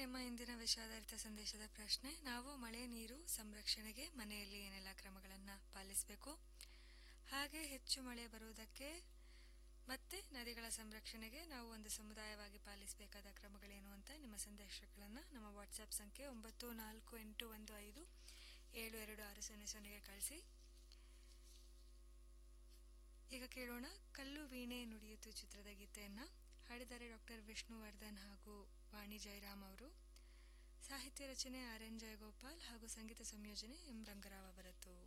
ನಿಮ್ಮ ಇಂದಿನ ವಿಷಾದಾರಿತ ಸಂದೇಶದ ಪ್ರಶ್ನೆ ನಾವು ಮಳೆ ನೀರು ಸಂರಕ್ಷಣೆಗೆ ಮನೆಯಲ್ಲಿ ಏನೆಲ್ಲ ಕ್ರಮಗಳನ್ನು ಪಾಲಿಸಬೇಕು ಹಾಗೆ ಹೆಚ್ಚು ಮಳೆ ಬರುವುದಕ್ಕೆ ಮತ್ತೆ ನದಿಗಳ ಸಂರಕ್ಷಣೆಗೆ ನಾವು ಒಂದು ಸಮುದಾಯವಾಗಿ ಪಾಲಿಸಬೇಕಾದ ಕ್ರಮಗಳೇನು ಅಂತ ನಿಮ್ಮ ಸಂದೇಶಗಳನ್ನು ನಮ್ಮ ವಾಟ್ಸ್ಆಪ್ ಸಂಖ್ಯೆ ಒಂಬತ್ತು ನಾಲ್ಕು ಎಂಟು ಒಂದು ಐದು ಏಳು ಎರಡು ಆರು ಸೊನ್ನೆ ಸೊನ್ನೆಗೆ ಕಳಿಸಿ ಈಗ ಕೇಳೋಣ ಕಲ್ಲು ವೀಣೆ ನುಡಿಯಿತು ಚಿತ್ರದ ಗೀತೆಯನ್ನ ಹಾಡಿದ್ದಾರೆ ಡಾಕ್ಟರ್ ವಿಷ್ಣುವರ್ಧನ್ ಹಾಗೂ ವಾಣಿ ಜಯರಾಮ್ ಅವರು ಸಾಹಿತ್ಯ ರಚನೆ ಆರ್ ಎನ್ ಜಯಗೋಪಾಲ್ ಹಾಗೂ ಸಂಗೀತ ಸಂಯೋಜನೆ ಎಂ ರಂಗರಾವ್ ಅವರದ್ದು